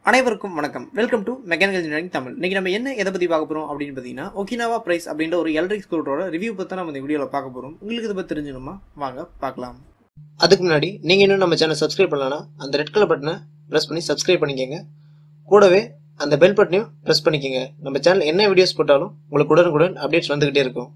அனைவருக்கும் வணக்கம் welcome to mechanical engineering Tamil இன்னைக்கு நம்ம என்ன எதை பத்தி பார்க்க போறோம் அப்படின்னு பார்த்தீங்கன்னா ஒகினாவா பிரைஸ் அப்படின்ற ஒரு எலக்ட்ரிக் ஸ்கூட்டரோட ரிவ்யூ பத்தி நம்ம இந்த வீடியோல பார்க்க போறோம் உங்களுக்கு இதை பத்தி தெரிஞ்சுக்கணுமா வாங்க பார்க்கலாம் அதுக்கு முன்னாடி நீங்கள் இன்னும் நம்ம சேனல் சப்ஸ்கிரைப் பண்ணலன்னா அந்த ரெட் கலர் பட்டனை ப்ரெஸ் பண்ணி சப்ஸ்கிரைப் பண்ணிக்கோங்க கூடவே அந்த பெல் பட்டனையும் ப்ரெஸ் பண்ணிக்கோங்க நம்ம சேனல் என்ன வீடியோஸ் போட்டாலும் உங்களுக்கு உடனுக்குடன் அப்டேட்ஸ் வந்துகிட்டே இருக்கும்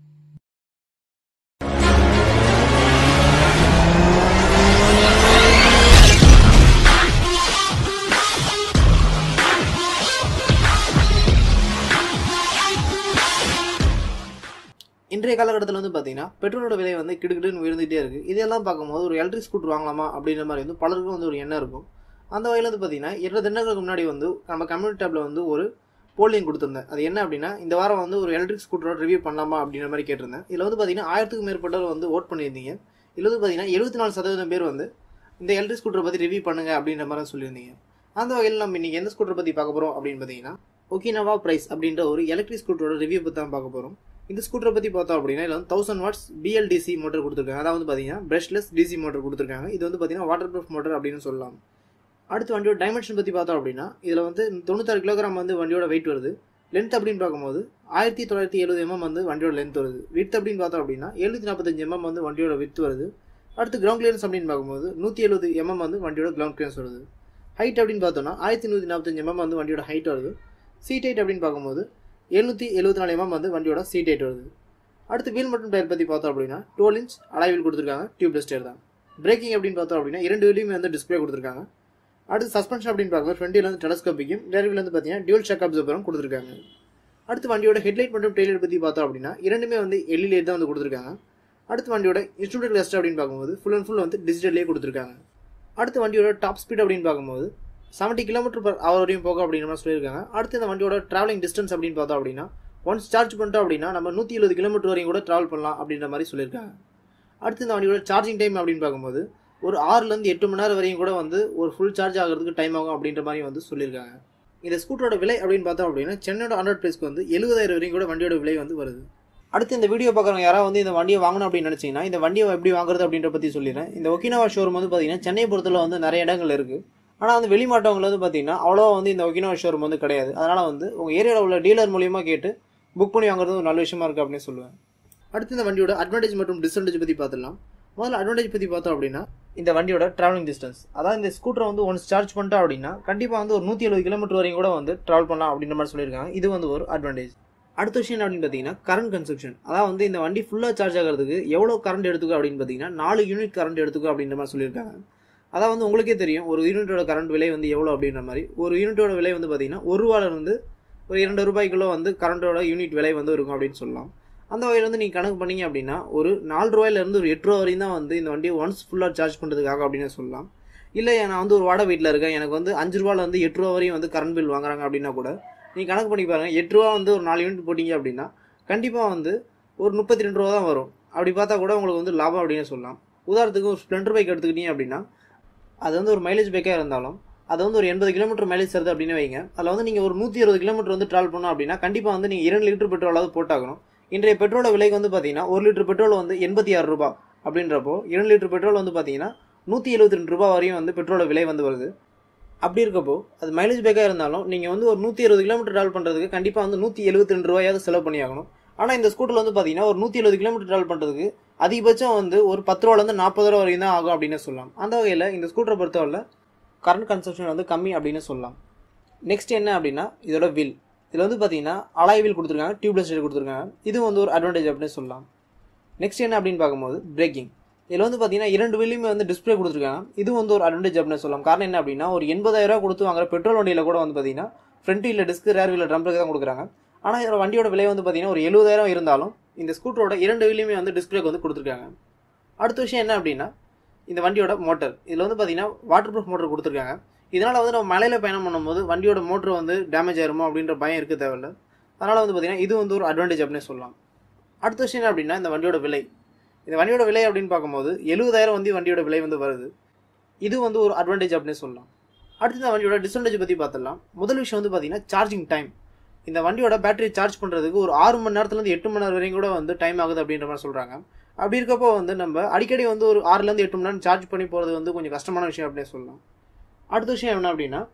இன்றைய காலகட்டத்தில் வந்து பார்த்தீங்கன்னா பெட்ரோலோட விலை வந்து கிடுக்கிடுன்னு உயர்ந்துகிட்டே இருக்கு இதெல்லாம் பார்க்கும்போது ஒரு எலக்ட்ரிக் ஸ்கூட்டர் வாங்கலாமா அப்படின்ற மாதிரி வந்து பலருக்கும் வந்து ஒரு எண்ணம் இருக்கும் அந்த வகையில் வந்து பார்த்தீங்கன்னா இரண்டு தினங்களுக்கு முன்னாடி வந்து நம்ம கம்யூனிட்டி டேப்ல வந்து ஒரு போலிங் கொடுத்துருந்தேன் அது என்ன அப்படின்னா இந்த வாரம் வந்து ஒரு எலக்ட்ரிக் ஸ்கூட்டரோட ரிவ்யூ பண்ணலாமா அப்படின்ற மாதிரி கேட்டிருந்தேன் இதில் வந்து பார்த்தீங்கன்னா ஆயிரத்துக்கும் மேற்பட்டவர் வந்து ஓட் பண்ணியிருந்தீங்க இதில் வந்து பார்த்தீங்கன்னா எழுபத்தி நாலு சதவீதம் பேர் வந்து இந்த எலக்ட்ரிக் ஸ்கூட்டரை பற்றி ரிவ்யூ பண்ணுங்க அப்படின்ற மாதிரி சொல்லியிருந்தீங்க அந்த வகையில் நம்ம இன்னைக்கு எந்த ஸ்கூட்டரை பற்றி பார்க்க போகிறோம் அப்படின்னு பார்த்தீங்கன்னா ஒகினவா பிரைஸ் அப்படின்ற ஒரு எலக்ட்ரிக் ஸ்கூட்டரோட ரிவ்யூ பற்றி தான் பார்க்க போகிறோம் இந்த ஸ்கூட்டரை பற்றி பார்த்தோம் அப்படின்னா இதில் வந்து தௌசண்ட் வாட்ஸ் பிஎல்டிசி மோட்டர் கொடுத்துருக்காங்க அதாவது வந்து பார்த்தீங்கன்னா பிரஷ்லெஸ் டிசி மோட்டர் கொடுத்துருக்காங்க இது வந்து பார்த்தீங்கன்னா வாட்டர் ப்ரூஃப் மோட்டர் அப்படின்னு சொல்லலாம் அடுத்து வண்டியோட டைமென்ஷன் பற்றி பார்த்தோம் அப்படின்னா இதில் வந்து தொண்ணூத்தாறு கிலோகிராம் வந்து வண்டியோட வெயிட் வருது லென்த் அப்படின்னு பார்க்கும்போது ஆயிரத்தி தொள்ளாயிரத்தி எழுபது எம்எம் வந்து வண்டியோட லென்த் வருது வித் அப்படின்னு பார்த்தோம் அப்படின்னா எழுநூத்தி நாற்பத்தஞ்சு எம்எம் வந்து வண்டியோட வித் வருது அடுத்து கிரவுண்ட் கிளியரன்ஸ் அப்படின்னு பார்க்கும்போது நூற்றி எழுபது எம்எம் வந்து வண்டியோட கிரவுண்ட் கிளியரன்ஸ் வருது ஹைட் அப்படின்னு பார்த்தோம்னா ஆயிரத்தி நூற்றி நாற்பத்தஞ்சு எம்எம் வந்து வண்டியோட ஹைட் வருது சீட் ஹைட் அப்படின்னு பார்க்கும்போது எழுநூற்றி எழுபத்தி நாலு எம்எம் வந்து வண்டியோட சீட் ஹைட் வருது அடுத்து வீல் மற்றும் டயர் பற்றி பார்த்தோம் அப்படின்னா டுவெல் இன்ச் அலாய் கொடுத்துருக்காங்க டியூப்லெஸ் டயர் தான் பிரேக்கிங் அப்படின்னு பார்த்தோம் அப்படின்னா இரண்டு வீலையுமே வந்து டிஸ்பிளே கொடுத்துருக்காங்க அடுத்து சஸ்பென்ஷன் அப்படின்னு பார்க்கும்போது ஃப்ரண்டில் வந்து டெலஸ்கோப்பிக்கும் டேர்வில் வந்து பார்த்தீங்கன்னா டியூல் ஷாக் அப்சர்வரும் கொடுத்துருக்காங்க அடுத்து வண்டியோட ஹெட்லைட் மற்றும் டெய்லர் பற்றி பார்த்தோம் அப்படின்னா இரண்டுமே வந்து எல்இடி தான் வந்து கொடுத்துருக்காங்க அடுத்து வண்டியோட இன்ஸ்ட்ருமெண்ட் கிளஸ்டர் அப்படின்னு பார்க்கும்போது ஃபுல் அண்ட் ஃபுல் வந்து டிஜிட்டல்லே கொடுத்துருக்காங்க அடுத்து வண்டியோட டாப் ஸ்பீட் அப்படின்னு பார்க்கும்போது செவன்ட்டி கிலோமீட்டர் பர் ஹவர் வரையும் போக அப்படின்ற மாதிரி சொல்லியிருக்காங்க அடுத்து இந்த வண்டியோட ட்ராவலிங் டிஸ்டன்ஸ் அப்படின்னு பார்த்தோம் அப்படின்னா ஒன்ஸ் சார்ஜ் பண்ணிட்டோம் அப்படின்னா நம்ம நூற்றி எழுபது கிலோமீட்டர் வரையும் கூட ட்ராவல் பண்ணலாம் அப்படின்ற மாதிரி சொல்லியிருக்காங்க அடுத்து இந்த வண்டியோட சார்ஜிங் டைம் அப்படின்னு பார்க்கும்போது ஒரு ஆறுலேருந்து எட்டு மணி நேரம் வரையும் கூட வந்து ஒரு ஃபுல் சார்ஜ் ஆகிறதுக்கு டைம் ஆகும் அப்படின்ற மாதிரி வந்து சொல்லியிருக்காங்க இந்த ஸ்கூட்டரோட விலை அப்படின்னு பார்த்தோம் அப்படின்னா சென்னையோட ஹண்ட்ரட் ப்ரைஸ்க்கு வந்து எழுபதாயிரம் வரையும் கூட வண்டியோட விலை வந்து வருது அடுத்து இந்த வீடியோ பார்க்குறவங்க யாராவது வந்து இந்த வண்டியை வாங்கணும் அப்படின்னு நினச்சிங்கன்னா இந்த வண்டியை எப்படி வாங்குறது அப்படின்ற பற்றி சொல்லிடுறேன் இந்த ஒக்கினாவா ஷோரூம் வந்து பார்த்தீங்கன்னா சென்னை பொறுத்தல வந்து நிறைய இடங்கள் இருக்குது ஆனால் வந்து வெளிமாட்டவங்க வந்து பார்த்தீங்கன்னா அவ்வளோவா வந்து இந்த ஒக்கினாவா ஷோரூம் வந்து கிடையாது அதனால் வந்து உங்கள் ஏரியாவில் உள்ள டீலர் மூலியமாக கேட்டு புக் பண்ணி வாங்குறது ஒரு நல்ல விஷயமா இருக்குது அப்படின்னு சொல்லுவேன் அடுத்து இந்த வண்டியோட அட்வான்டேஜ் மற்றும் டிஸ்அட்வான்டேஜ் பற்றி பார்த்துடலாம் முதல்ல அட்வான்டேஜ் பற்றி பார்த்தோம் அப்படின்னா இந்த வண்டியோட டிராவலிங் டிஸ்டன்ஸ் அதாவது இந்த ஸ்கூட்டரை வந்து ஒன்ஸ் சார்ஜ் பண்ணிட்டோம் அப்படின்னா கண்டிப்பாக வந்து ஒரு நூற்றி எழுபது கிலோமீட்டர் வரையும் கூட வந்து ட்ராவல் பண்ணலாம் அப்படின்ற மாதிரி சொல்லியிருக்காங்க இது வந்து ஒரு அட்வான்டேஜ் அடுத்த விஷயம் என்ன அப்படின்னு பார்த்தீங்கன்னா கரண்ட் கன்சப்ஷன் அதாவது வந்து இந்த வண்டி ஃபுல்லாக சார்ஜ் ஆகிறதுக்கு எவ்வளோ கரண்ட் எடுத்துக்கும் அப்படின்னு பார்த்தீங்கன்னா நாலு யூனிட் கரண்ட் எடுத்துக்கும் அப்படின்ற மாதிரி சொல்லியிருக்காங்க அதாவது வந்து உங்களுக்கே தெரியும் ஒரு யூனிட்டோட கரண்ட் விலை வந்து எவ்வளோ அப்படின்ற மாதிரி ஒரு யூனிட்டோட விலை வந்து பார்த்தீங்கன்னா ஒரு ரூபாயிலிருந்து ஒரு இரண்டு ரூபாய்க்குள்ள வந்து கரண்டோட யூனிட் விலை வந்து இருக்கும் அப்படின்னு சொல்லலாம் அந்த வகையில் வந்து நீங்கள் கணக்கு பண்ணீங்க அப்படின்னா ஒரு நாலு ரூபாயிலேருந்து ஒரு எட்டு ரூபா வரையும் தான் வந்து இந்த வண்டியை ஒன்ஸ் ஃபுல்லாக சார்ஜ் பண்ணுறதுக்காக அப்படின்னு சொல்லலாம் இல்லை நான் வந்து ஒரு வாடகை வீட்டில் இருக்கேன் எனக்கு வந்து அஞ்சு ரூபாயில் வந்து எட்டு ரூபா வரையும் வந்து கரண்ட் பில் வாங்குறாங்க அப்படின்னா கூட நீங்கள் கணக்கு பண்ணி பாருங்கள் எட்டு ரூபா வந்து ஒரு நாலு யூனிட் போட்டிங்க அப்படின்னா கண்டிப்பாக வந்து ஒரு முப்பத்தி ரெண்டு ரூபா தான் வரும் அப்படி பார்த்தா கூட உங்களுக்கு வந்து லாபம் அப்படின்னு சொல்லலாம் உதாரணத்துக்கு ஒரு ஸ்ப்ளெண்டர் பைக் எடுத்துக்கிட்டீங்க அப்படின்னா அது வந்து ஒரு மைலேஜ் பைக்காக இருந்தாலும் அது வந்து ஒரு எண்பது கிலோமீட்டர் மைலேஜ் தருது அப்படின்னு வைங்க அதில் வந்து நீங்கள் ஒரு நூற்றி இருபது கிலோமீட்டர் வந்து ட்ராவல் பண்ணோம் அப்படின்னா கண்டிப்பாக வந்து நீங்கள் இரண்டு லிட்டர் பெட்ரோலாவது போட்டாகணும் இன்றைய பெட்ரோல விலைக்கு வந்து பார்த்தீங்கன்னா ஒரு லிட்டர் பெட்ரோல் வந்து எண்பத்தி ஆறு ரூபாய் அப்படின்றப்போ இரண்டு லிட்டர் பெட்ரோல் வந்து பார்த்தீங்கன்னா நூற்றி எழுபத்தி ரெண்டு ரூபா வரையும் வந்து பெட்ரோல விலை வந்து வருது அப்படி இருக்கப்போ அது மைலேஜ் பேக்காக இருந்தாலும் நீங்கள் வந்து ஒரு நூற்றி இருபது கிலோமீட்டர் ட்ராவல் பண்ணுறதுக்கு கண்டிப்பாக வந்து நூற்றி எழுபத்தி ரெண்டு ரூபாயாவது செலவு பண்ணியாகணும் ஆனால் இந்த ஸ்கூட்டரில் வந்து பார்த்தீங்கன்னா ஒரு நூற்றி எழுபது கிலோமீட்டர் ட்ராவல் பண்ணுறதுக்கு அதிகபட்சம் வந்து ஒரு பத்து ரூபாலேருந்து நாற்பது ரூபா வரையும் தான் ஆகும் அப்படின்னு சொல்லலாம் அந்த வகையில் இந்த ஸ்கூட்டரை பொறுத்தவரை கரண்ட் கன்சப்ஷன் வந்து கம்மி அப்படின்னு சொல்லலாம் நெக்ஸ்ட் என்ன அப்படின்னா இதோட வில் இதில் வந்து பார்த்தீங்கன்னா அலாய் வீல் கொடுத்துருக்காங்க டியூப்லெஸ் டயர் கொடுத்துருக்காங்க இது வந்து ஒரு அட்வான்டேஜ் அப்படின்னு சொல்லலாம் நெக்ஸ்ட் என்ன அப்படின்னு பார்க்கும்போது பிரேக்கிங் இதில் வந்து பார்த்தீங்கன்னா இரண்டு வீலையுமே வந்து டிஸ்பிளே கொடுத்துருக்காங்க இது வந்து ஒரு அட்வான்டேஜ் அப்படின்னு சொல்லலாம் காரணம் என்ன அப்படின்னா ஒரு எண்பதாயிரம் ரூபா கொடுத்து வாங்குற பெட்ரோல் வண்டியில் கூட வந்து பார்த்தீங்கன்னா ஃப்ரண்ட் வீலில் டிஸ்க் ரேர் வீலில் ட்ரம் பிரேக் தான் கொடுக்குறாங்க ஆனால் இதோட வண்டியோட விலை வந்து பார்த்தீங்கன்னா ஒரு எழுபதாயிரம் இருந்தாலும் இந்த ஸ்கூட்டரோட இரண்டு வீலையுமே வந்து டிஸ்பிளேக்கு வந்து கொடுத்துருக்காங்க அடுத்த விஷயம் என்ன அப்படின்னா இந்த வண்டியோட மோட்டர் இதில் வந்து பார்த்தீங்கன்னா வாட்டர் ப்ரூஃப் மோட்டர் கொடுத்துருக்காங்க இதனால் வந்து நம்ம மலையில் பயணம் பண்ணும்போது வண்டியோட மோட்டர் வந்து டேமேஜ் ஆயிருமோ அப்படின்ற பயம் இருக்க தேவையில்ல அதனால் வந்து பார்த்தீங்கன்னா இது வந்து ஒரு அட்வான்டேஜ் அப்படின்னு சொல்லலாம் அடுத்த விஷயம் என்ன அப்படின்னா இந்த வண்டியோட விலை இந்த வண்டியோட விலை அப்படின்னு பார்க்கும்போது எழுபதாயிரம் வந்து வண்டியோட விலை வந்து வருது இது வந்து ஒரு அட்வான்டேஜ் அப்படின்னு சொல்லலாம் அடுத்து இந்த வண்டியோட டிஸ்அட்வான்டேஜ் பற்றி பார்த்துடலாம் முதல் விஷயம் வந்து பார்த்தீங்கன்னா சார்ஜிங் டைம் இந்த வண்டியோட பேட்டரி சார்ஜ் பண்ணுறதுக்கு ஒரு ஆறு மணி நேரத்துலேருந்து எட்டு மணி நேரம் வரையும் கூட வந்து டைம் ஆகுது அப்படின்ற மாதிரி சொல்கிறாங்க அப்படி இருக்கப்போ வந்து நம்ம அடிக்கடி வந்து ஒரு ஆறுலேருந்து எட்டு மணி நேரம் சார்ஜ் பண்ணி போகிறது வந்து கொஞ்சம் கஷ்டமான விஷயம் அப்படின்னு சொல்லலாம் அடுத்த விஷயம் என்ன அப்படின்னா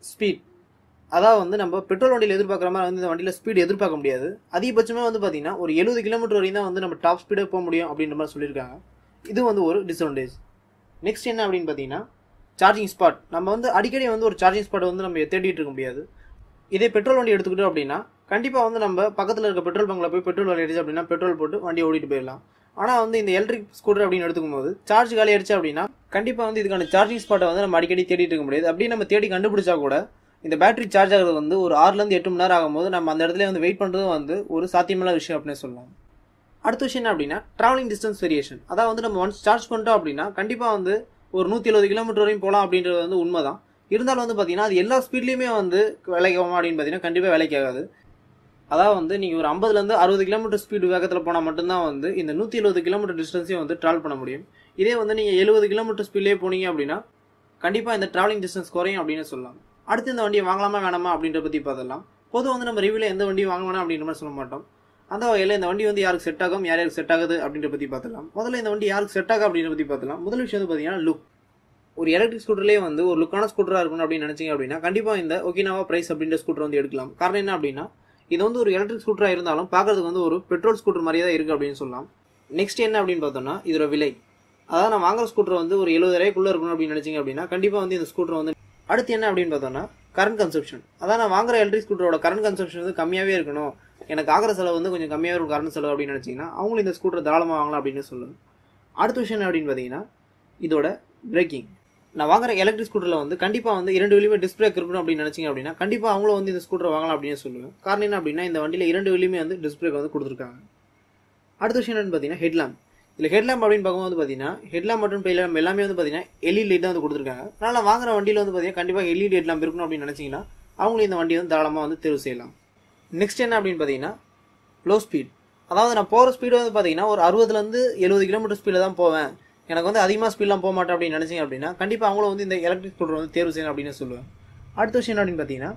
ஸ்பீட் அதாவது வந்து நம்ம பெட்ரோல் வண்டியில் எதிர்பார்க்குற மாதிரி வந்து இந்த வண்டியில் ஸ்பீடு எதிர்பார்க்க முடியாது அதிகபட்சமே வந்து பார்த்தீங்கன்னா ஒரு எழுபது கிலோமீட்டர் வரையும் தான் வந்து நம்ம டாப் ஸ்பீடே போக முடியும் அப்படின்ற மாதிரி சொல்லியிருக்காங்க இது வந்து ஒரு டிஸ்அட்வான்டேஜ் நெக்ஸ்ட் என்ன அப்படின்னு பார்த்தீங்கன்னா சார்ஜிங் ஸ்பாட் நம்ம வந்து அடிக்கடி வந்து ஒரு சார்ஜிங் ஸ்பாட் வந்து நம்ம தேடிட்டு இருக்க முடியாது இதே பெட்ரோல் வண்டி எடுத்துக்கிட்டோம் அப்படின்னா கண்டிப்பாக வந்து நம்ம பக்கத்தில் இருக்க பெட்ரோல் பங்கில் போய் பெட்ரோல் விலை அடிச்சு அப்படின்னா பெட்ரோல் போட்டு வண்டி ஓடிட்டு போயிடலாம் ஆனால் வந்து இந்த எலக்ட்ரிக் ஸ்கூட்டர் அப்படின்னு எடுத்துக்கும் போது சார்ஜ் காலி அடிச்சு அப்படின்னா கண்டிப்பாக வந்து இதுக்கான சார்ஜிங் ஸ்பாட்டை வந்து நம்ம அடிக்கடி தேடிட்டு இருக்க முடியாது அப்படியே நம்ம தேடி கண்டுபிடிச்சா கூட இந்த பேட்டரி சார்ஜ் ஆகிறது வந்து ஒரு ஆறுலேருந்து எட்டு மணி நேரம் ஆகும்போது நம்ம அந்த இடத்துல வந்து வெயிட் பண்ணுறதும் வந்து ஒரு சாத்தியமான விஷயம் அப்படின்னு சொல்லலாம் அடுத்த விஷயம் என்ன அப்படின்னா ட்ராவலிங் டிஸ்டன்ஸ் வேரியேஷன் அதாவது வந்து நம்ம ஒன்ஸ் சார்ஜ் பண்ணிட்டோம் அப்படின்னா கண்டிப்பாக வந்து ஒரு நூற்றி எழுபது கிலோமீட்டர் வரையும் போகலாம் அப்படின்றது வந்து உண்மை தான் இருந்தாலும் வந்து பார்த்தீங்கன்னா அது எல்லா ஸ்பீட்லேயுமே வந்து விலைக்குமா அப்படின்னு பார்த்தீங்கன்னா கண்டிப்பாக விலைக்கு ஆகாது அதாவது வந்து நீங்கள் ஒரு ஐம்பதுலேருந்து அறுபது கிலோமீட்டர் ஸ்பீடு வேகத்தில் போனால் மட்டும்தான் வந்து இந்த நூற்றி எழுபது கிலோமீட்டர் டிஸ்டன்ஸையும் வந்து ட்ராவல் பண்ண முடியும் இதே வந்து நீங்கள் எழுபது கிலோமீட்டர் ஸ்பீட்லேயே போனீங்க அப்படின்னா கண்டிப்பாக இந்த ட்ராவலிங் டிஸ்டன்ஸ் குறையும் அப்படின்னு சொல்லலாம் அடுத்து இந்த வண்டியை வாங்கலாமா வேணாமா அப்படின்ற பற்றி பார்த்தலாம் பொதுவாக வந்து நம்ம ரிவியூவில் எந்த வண்டியும் வாங்க வேணாம் அப்படின்ற மாதிரி சொல்ல மாட்டோம் அந்த வகையில் இந்த வண்டி வந்து யாருக்கு செட் ஆகும் யார் யாருக்கு செட் ஆகுது அப்படின்ற பற்றி பார்த்துலாம் முதல்ல இந்த வண்டி யாருக்கு செட் ஆகும் அப்படின்ற பற்றி பார்த்துலாம் முதல் விஷயம் வந்து பார்த்தீங்கன்னா லுக் ஒரு எலக்ட்ரிக் ஸ்கூட்டர்லேயே வந்து ஒரு லுக்கான ஸ்கூட்டராக இருக்கணும் அப்படின்னு நினச்சிங்க அப்படின்னா கண்டிப்பாக இந்த ஒகினாவா ப்ரைஸ் அப்படின்ற ஸ்கூட்டர் வந்து எடுக்கலாம் காரணம் என்ன அப்படின்னா இது வந்து ஒரு எலக்ட்ரிக் ஸ்கூட்டராக இருந்தாலும் பார்க்கறதுக்கு வந்து ஒரு பெட்ரோல் ஸ்கூட்டர் மாதிரியே தான் இருக்குது அப்படின்னு சொல்லலாம் நெக்ஸ்ட் என்ன அப்படின்னு பார்த்தோம்னா இதோட விலை அதாவது நான் வாங்குற ஸ்கூட்டர் வந்து ஒரு எழுபதாயிரக்குள்ளே இருக்கணும் அப்படின்னு நினச்சிங்க அப்படின்னா கண்டிப்பாக வந்து இந்த ஸ்கூட்டர் வந்து அடுத்து என்ன அப்படின்னு பார்த்தோம்னா கரண்ட் கன்சப்ஷன் அதான் நான் வாங்குற எலக்ட்ரிக் ஸ்கூட்டரோட கரண்ட் கன்சப்ஷன் வந்து கம்மியாகவே இருக்கணும் எனக்கு ஆகிற செலவு வந்து கொஞ்சம் கம்மியாக இருக்கும் கரண்ட் செலவு அப்படின்னு நினச்சிங்கன்னா அவங்களும் இந்த ஸ்கூட்டர் தாராளமாக வாங்கலாம் அப்படின்னு சொல்லுவேன் அடுத்த விஷயம் என்ன அப்படின்னு பார்த்தீங்கன்னா இதோட பிரேக்கிங் நான் வாங்குற எலக்ட்ரிக் ஸ்கூட்டரில் வந்து கண்டிப்பாக வந்து இரண்டு வெளியுமே டிஸ்பிளேக் இருக்கணும் அப்படின்னு நினச்சிங்க அப்படின்னா கண்டிப்பாக அவங்களும் வந்து இந்த ஸ்கூட்டர் வாங்கலாம் அப்படின்னு சொல்லுவேன் காரணம் என்ன அப்படின்னா இந்த வண்டியில் இரண்டு வெளியுமே வந்து டிஸ்பிளேக் வந்து கொடுத்துருக்காங்க அடுத்த விஷயம் என்னன்னு பார்த்தீங்கன்னா ஹெட்லாம்ப் இதில் ஹெட்லாம்ப் அப்படின்னு பார்க்கும்போது பார்த்தீங்கன்னா ஹெட்லாம்ப் மற்றும் டெய்லாம்ப் எல்லாமே வந்து பார்த்தீங்கன்னா எல்இடி லைட் தான் வந்து கொடுத்துருக்காங்க அதனால் நான் வாங்குற வண்டியில் வந்து பார்த்தீங்கன்னா கண்டிப்பாக எல்இடி ஹெட்லாம்ப் இருக்கணும் அப்படின்னு நினச்சிங்கன்னா அவங்களும் இந்த வண்டியை வந்து தாராளமாக வந்து தேர்வு செய்யலாம் நெக்ஸ்ட் என்ன அப்படின்னு பார்த்தீங்கன்னா லோ ஸ்பீட் அதாவது நான் போகிற ஸ்பீடு வந்து பார்த்தீங்கன்னா ஒரு அறுபதுலேருந்து எழுபது கிலோமீட்டர் ஸ்பீடில் தான் போவேன் எனக்கு வந்து அதிகமாக ஸ்பீட்லாம் போக மாட்டேன் அப்படின்னு நினச்சிங்க அப்படின்னா கண்டிப்பாக அவங்களும் வந்து இந்த எலக்ட்ரிக் ஸ்கூட்டர் வந்து தேர்வு செய்யணும் அப்படின்னு சொல்லுவேன் அடுத்த விஷயம் என்ன அப்படின்னு பார்த்தீங்கன்னா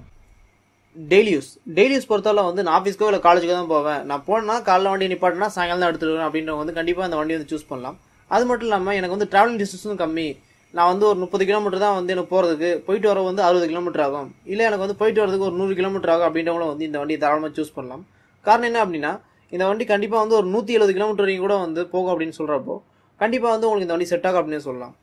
டெய்லி யூஸ் டெய்லி யூஸ் பொறுத்தவரை வந்து நான் ஆஃபீஸ்க்கோ இல்லை காலேஜுக்கோ தான் போவேன் நான் போனால் காலைல வண்டி நிப்பாட்டினா சாயங்காலம் தான் எடுத்துட்டு வருவேன் அப்படின்றவங்க வந்து கண்டிப்பாக அந்த வண்டி வந்து சூஸ் பண்ணலாம் அது மட்டும் இல்லாமல் எனக்கு வந்து ட்ராவலிங் டிஸ்டன்ஸும் கம்மி நான் வந்து ஒரு முப்பது கிலோமீட்டர் தான் வந்து எனக்கு போகிறதுக்கு போயிட்டு வர வந்து அறுபது கிலோமீட்டர் ஆகும் இல்லை எனக்கு வந்து போயிட்டு வரதுக்கு ஒரு நூறு கிலோமீட்டர் ஆகும் அப்படின்றவங்களும் வந்து இந்த வண்டியை தாராளமாக சூஸ் பண்ணலாம் காரணம் என்ன அப்படின்னா இந்த வண்டி கண்டிப்பாக வந்து ஒரு நூற்றி எழுபது கிலோமீட்டர் வரைக்கும் கூட வந்து போகும் அப்படின்னு சொல்கிறப்போ கண்டிப்பாக வந்து உங்களுக்கு இந்த வண்டி செட் ஆகும் அப்படின்னு சொல்லலாம்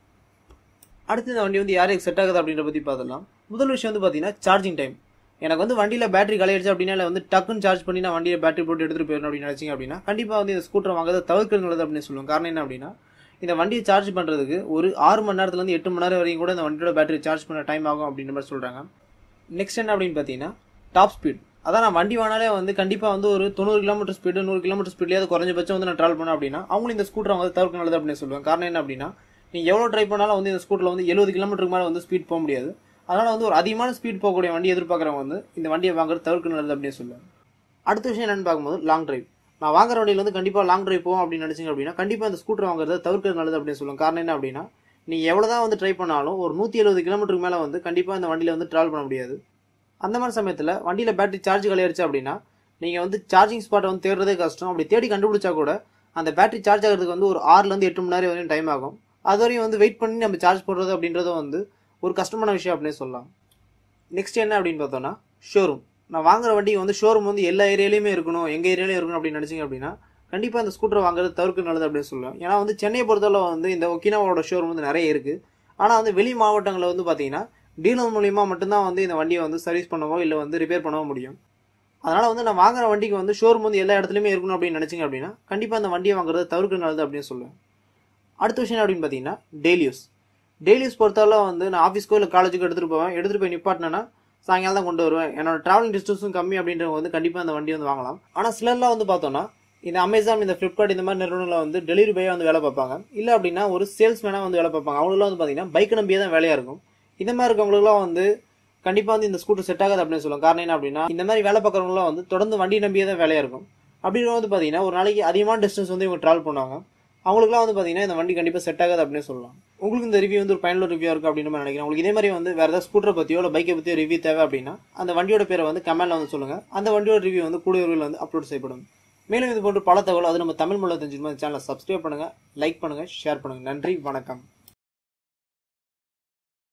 அடுத்து இந்த வண்டி வந்து யாருக்கு செட் ஆகுது அப்படின்ற பற்றி பார்த்துலாம் முதல் விஷயம் வந்து பார்த்தீங்கன்னா சார்ஜிங் டைம் எனக்கு வந்து வண்டியில் பேட்டரி கலையிடுச்சு அப்படின்னா இல்லை வந்து டக்குன்னு சார்ஜ் பண்ணி நான் வண்டியை பேட்டரி போட்டு எடுத்துகிட்டு போயிடணும் அப்படின்னு நினச்சிங்க அப்படின்னா கண்டிப்பாக வந்து இந்த ஸ்கூட்டர் வாங்குறது தவிர்க்கிறது நல்லது அப்படின்னு சொல்லுவோம் காரணம் என்ன அப்படின்னா இந்த வண்டியை சார்ஜ் பண்ணுறதுக்கு ஒரு ஆறு மணி நேரத்துலேருந்து எட்டு மணி நேரம் வரைக்கும் கூட இந்த வண்டியோட பேட்டரி சார்ஜ் பண்ண டைம் ஆகும் அப்படின்ற மாதிரி சொல்கிறாங்க நெக்ஸ்ட் என்ன அப்படின்னு பார்த்தீங்கன்னா டாப் ஸ்பீட் அதான் நான் வண்டி வாங்கினாலே வந்து கண்டிப்பாக வந்து ஒரு தொண்ணூறு கிலோமீட்டர் ஸ்பீடு நூறு கிலோமீட்டர் ஸ்பீட்லேயே குறைஞ்சபட்சம் வந்து நான் ட்ராவல் பண்ணேன் அப்படின்னா அவங்களும் இந்த ஸ்கூட்டர் வந்து தவிர்க்க நல்லது அப்படின்னு சொல்லுவேன் காரணம் என்ன அப்படின்னா நீங்கள் எவ்வளோ ட்ரை பண்ணாலும் வந்து இந்த ஸ்கூட்டரில் வந்து எழுபது கிலோமீட்டருக்கு மேலே வந்து ஸ்பீட் போக முடியாது அதனால் வந்து ஒரு அதிகமான ஸ்பீட் போகக்கூடிய வண்டி எதிர்பார்க்குறவங்க வந்து இந்த வண்டியை வாங்குறது தவிர்க்க நல்லது அப்படின்னு சொல்லுவேன் அடுத்த விஷயம் என்னன்னு பார்க்கும்போது லாங் டிரைவ் நான் வாங்குற வண்டியில் வந்து கண்டிப்பாக லாங் டிரைவ் போவோம் அப்படின்னு நினச்சிங்க அப்படின்னா கண்டிப்பாக இந்த ஸ்கூட்டர் வாங்குறது தவிர்க்கிறது நல்லது அப்படின்னு சொல்லுவேன் காரணம் என்ன அப்படின்னா நீங்கள் எவ்வளோ தான் வந்து ட்ரை பண்ணாலும் ஒரு நூற்றி எழுபது கிலோமீட்டருக்கு மேலே வந்து கண்டிப்பாக இந்த வண்டியில் வந்து ட்ராவல் பண்ண முடியாது அந்த மாதிரி சமயத்தில் வண்டியில் பேட்டரி சார்ஜ் கலையாயிருச்சு அப்படின்னா நீங்கள் வந்து சார்ஜிங் ஸ்பாட்டை வந்து தேடுறதே கஷ்டம் அப்படி தேடி கண்டுபிடிச்சா கூட அந்த பேட்டரி சார்ஜ் ஆகிறதுக்கு வந்து ஒரு ஆறுலேருந்து எட்டு மணி நேரம் வரையும் டைம் ஆகும் அது வரையும் வந்து வெயிட் பண்ணி நம்ம சார்ஜ் போடுறது அப்படின்றதும் வந்து ஒரு கஷ்டமான விஷயம் அப்படின்னே சொல்லலாம் நெக்ஸ்ட் என்ன அப்படின்னு பார்த்தோன்னா ஷோரூம் நான் வாங்குற வண்டி வந்து ஷோரூம் வந்து எல்லா ஏரியாலையுமே இருக்கணும் எங்கள் ஏரியாலையும் இருக்கணும் அப்படின்னு நினச்சிங்க அப்படின்னா கண்டிப்பாக இந்த ஸ்கூட்டர் வாங்குறது தவிர்க்க நல்லது அப்படின்னு சொல்லுவேன் ஏன்னா வந்து சென்னையை பொறுத்தவரை வந்து இந்த ஒக்கினாவோட ஷோரூம் வந்து நிறைய இருக்குது ஆனால் வந்து வெளி மாவட்டங்களில் வந்து பார்த்தீங்கன்னா டீலர் மூலியமாக மட்டும்தான் வந்து இந்த வண்டியை வந்து சர்வீஸ் பண்ணவோ இல்லை வந்து ரிப்பேர் பண்ணவோ முடியும் அதனால் வந்து நான் வாங்குற வண்டிக்கு வந்து ஷோரூம் வந்து எல்லா இடத்துலையுமே இருக்கணும் அப்படின்னு நினச்சிங்க அப்படின்னா கண்டிப்பாக அந்த வண்டியை வாங்குறது தவிர்க்க நல்லது அப்படின்னு சொல்லுவேன் அடுத்த விஷயம் அப்படின்னு பார்த்தீங்கன்னா டெய்லி யூஸ் டெய்லி யூஸ் பொறுத்தவரை வந்து நான் ஆஃபீஸ்க்கோ இல்லை காலேஜுக்கோ எடுத்துகிட்டு போவேன் எடுத்துகிட்டு போய் நிப்பாட்டினேன்னா சாயங்காலம் தான் கொண்டு வருவேன் என்னோட ட்ராவலிங் டிஸ்டன்ஸும் கம்மி அப்படின்றவங்க வந்து கண்டிப்பாக அந்த வண்டி வந்து வாங்கலாம் ஆனால் சிலர்லாம் வந்து பார்த்தோன்னா இந்த அமேசான் இந்த ஃப்ளிப்கார்ட் இந்த மாதிரி நிறுவனங்களில் வந்து டெலிவரி பாயாக வந்து வேலை பார்ப்பாங்க இல்லை அப்படின்னா ஒரு சேல்ஸ்மேனாக வந்து வேலை பார்ப்பாங்க அவங்களுக்குலாம் வந்து பார்த்தீங்கன்னா பைக் நம்பியே தான் வேலையாக இருக்கும் இந்த மாதிரி இருக்கவங்களுக்குலாம் வந்து கண்டிப்பாக வந்து இந்த ஸ்கூட்டர் செட் ஆகாது அப்படின்னு சொல்லுவாங்க காரணம் என்ன அப்படின்னா இந்த மாதிரி வேலை பார்க்குறவங்களாம் வந்து தொடர்ந்து வண்டி நம்பியே தான் வேலையாக இருக்கும் அப்படின்னு வந்து பார்த்தீங்கன்னா ஒரு நாளைக்கு அதிகமான டிஸ்டன்ஸ் வந்து இவங்க ட்ராவல் பண்ணுவாங்க அவங்களுக்குலாம் வந்து பார்த்தீங்கன்னா இந்த வண்டி கண்டிப்பாக செட் ஆகாது அப்படின்னு சொல்லலாம் உங்களுக்கு இந்த ரிவ்யூ வந்து ஒரு பயனுள்ள ரிவ்யூ இருக்கும் அப்படின்னு நான் நினைக்கிறேன் உங்களுக்கு இதே மாதிரி வந்து வேறு ஏதாவது ஸ்கூட்டரை பற்றியோ இல்லை பைக்கை பற்றியோ ரிவ்யூ தேவை அப்படின்னா அந்த வண்டியோட பேரை வந்து கமெண்ட்ல வந்து சொல்லுங்கள் அந்த வண்டியோட ரிவ்யூ வந்து கூடிய விரைவில் வந்து அப்லோட் செய்யப்படும் மேலும் இது போன்ற பல தகவல் அது நம்ம தமிழ் மொழியில் தெரிஞ்சுக்கணும் சேனலை சப்ஸ்கிரைப் பண்ணுங்கள் லைக் பண்ணுங்கள் ஷேர் பண்ணுங்கள் நன்றி வணக்கம்